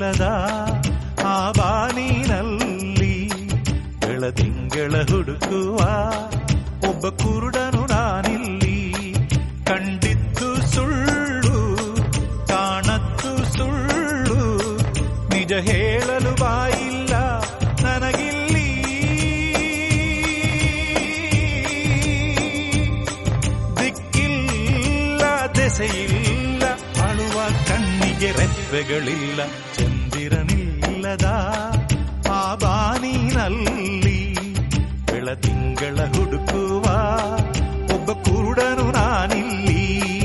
ಚಂದಿರನಿಲ್ಲದ ಆ ಬಾನಿನಲ್ಲಿ ಬೆಳದಿಂಗಳ ಹುಡುಕುವ ಒಬ್ಬ ಕುರುಡನು ನಾನಿಲ್ಲಿ ಕಂಡಿದ್ದು ಸುಳ್ಳು ಕಾಣದ್ದು ಸುಳ್ಳು ನಿಜ ಹೇಳಲು ಬಾಯಿಲ್ಲ ನನಗಿಲ್ಲಿ ದಿಕ್ಕಿಲ್ಲ ದೆಸೆಯಿಲ್ಲ ಅಳುವ ಕಣ್ಣಿಗೆ ರೆಪ್ಪೆಗಳಿಲ್ಲ ಚಂದಿರನಿಲ್ಲದ ಆ ಬಾನಿನಲ್ಲಿ ಬೆಳದಿಂಗಳ ಹುಡುಕುವ ಒಬ್ಬ ಕುರುಡನು ನಾನಿಲ್ಲಿ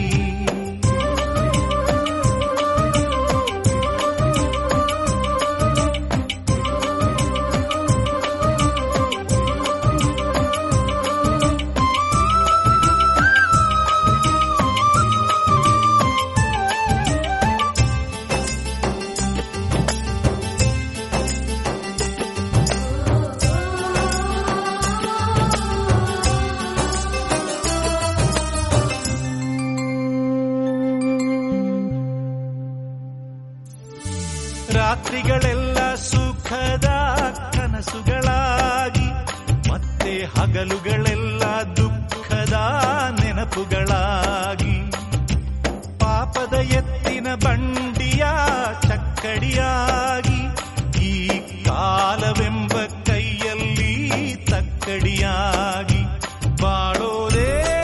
ರಾತ್ರಿಗಳೆಲ್ಲ ಸುಖದ ಕನಸುಗಳಾಗಿ ಮತ್ತೆ ಹಗಲುಗಳೆಲ್ಲ ದುಃಖದ ನೆನಪುಗಳಾಗಿ ಪಾಪದ ಎತ್ತಿನ ಬಂಡಿಯ ಚಕ್ಕಡಿಯಾಗಿ ಈ ಕಾಲವೆಂಬ ಕೈಯಲ್ಲಿ ತಕ್ಕಡಿಯಾಗಿ ಬಾಳೋದೇ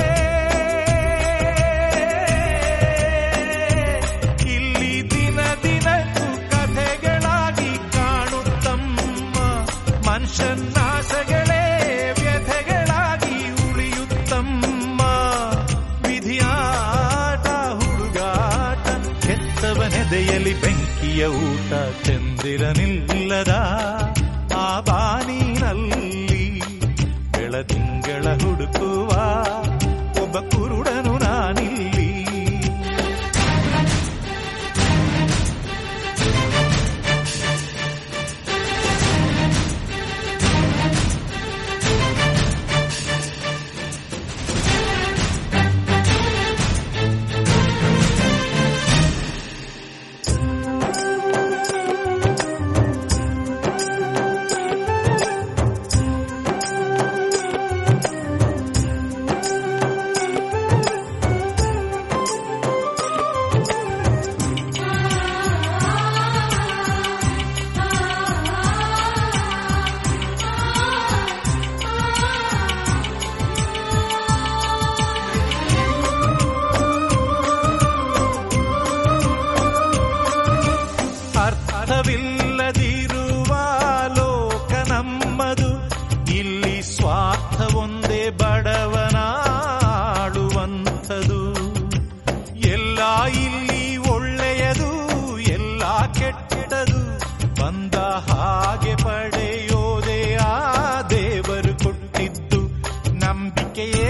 ಇಲ್ಲಿ ದಿನ ದಿನಕ್ಕೂ ಕಥೆಗಳಾಗಿ ಕಾಣುತ್ತಮ್ಮ ಮನುಷ್ಯನಾಶಗಳೇ ವ್ಯಥೆಗಳಾಗಿ ಉಳಿಯುತ್ತಮ್ಮ ವಿಧಿಯಾಟ ಹುಡುಗಾಟ ಕೆತ್ತವನೆದೆಯಲ್ಲಿ ಬೆಂಕಿಯ ಊಟ ಚಂದಿರನಿಲ್ಲದ ಆ ಬಾನಿನಲ್ಲಿ ಬೆಳದಿಂಗಳ ಹುಡುಕುವ ಒಬ್ಬ ಕುರುಡನು ನಾನಿಲ್ಲಿ ಅರ್ಥವಿಲ್ಲದಿರುವ ಲೋಕ ನಮ್ಮದು ಇಲ್ಲಿ ಸ್ವಾರ್ಥ ಒಂದೇ ಬಡವನಾಡುವಂಥದು ಎಲ್ಲ ಇಲ್ಲಿ ಒಳ್ಳೆಯದು ಎಲ್ಲ ಕೆಟ್ಟದು ಬಂದ ಹಾಗೆ ಪಡೆಯೋದೇ ಆ ದೇವರು ಕೊಟ್ಟಿದ್ದು ನಂಬಿಕೆಯೇ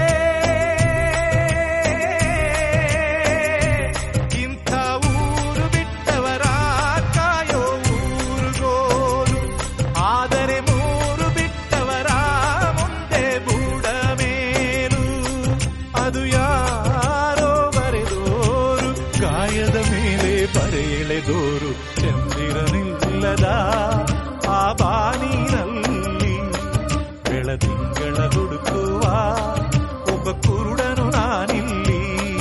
ಇಂಥ ಊರು ಬಿಟ್ಟವರ ಕಾಯೋ ಊರುಗೋಲು ಆದರೆ ಮೂರು ಬಿಟ್ಟವರ ಮುಂದೆ ಬೂಡ ಮೇಲು ಅದು ಯಾರೋ ಬರೆದೋರು ಗಾಯದ ಮೇಲೆ ಬರೆಯೆಳೆದೋರು ಚಂದಿರನಿಲ್ಲದ ಆ ಬಾನಿನಲ್ಲಿ ಬೆಳದಿಂಗಳ ಹುಡುಕುವ ಒಬ್ಬ ಕುರುಡನು ನಾನಿಲ್ಲಿ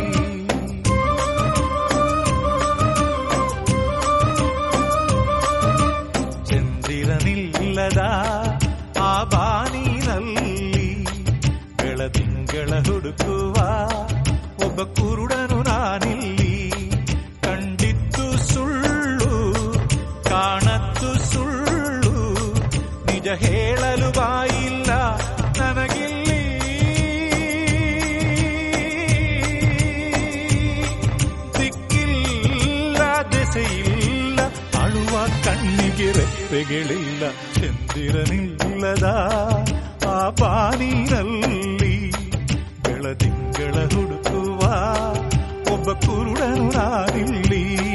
ಚಂದಿರನಿಲ್ಲದ ಆ ಬಾನಿನಲ್ಲಿ ಬೆಳದಿಂಗಳ ಹುಡುಕುವ ಒಬ್ಬ ಕುರುಡನು ನಾನಿಲ್ಲಿ ಕಂಡಿದ್ದು ಸುಳ್ಳು ಕಾಣದ್ದು ಸುಳ್ಳು ನಿಜ ಹೇಳಲು ಬಾಯಿಲ್ಲ ನನಗಿಲ್ಲಿ ದಿಕ್ಕಿಲ್ಲ ದೆಸೆಯಿಲ್ಲ ಅಳುವ ಕಣ್ಣಿಗೆ ರೆಪ್ಪೆಗಳಿಲ್ಲ ಚಂದಿರನಿಲ್ಲದ ಆ ಬಾನಿನಲ್ಲಿ ಬೆಳದಿಂಗಳ ಹುಡುಕುವ ಒಬ್ಬ ಕುರುಡನು ನಾನಿಲ್ಲಿ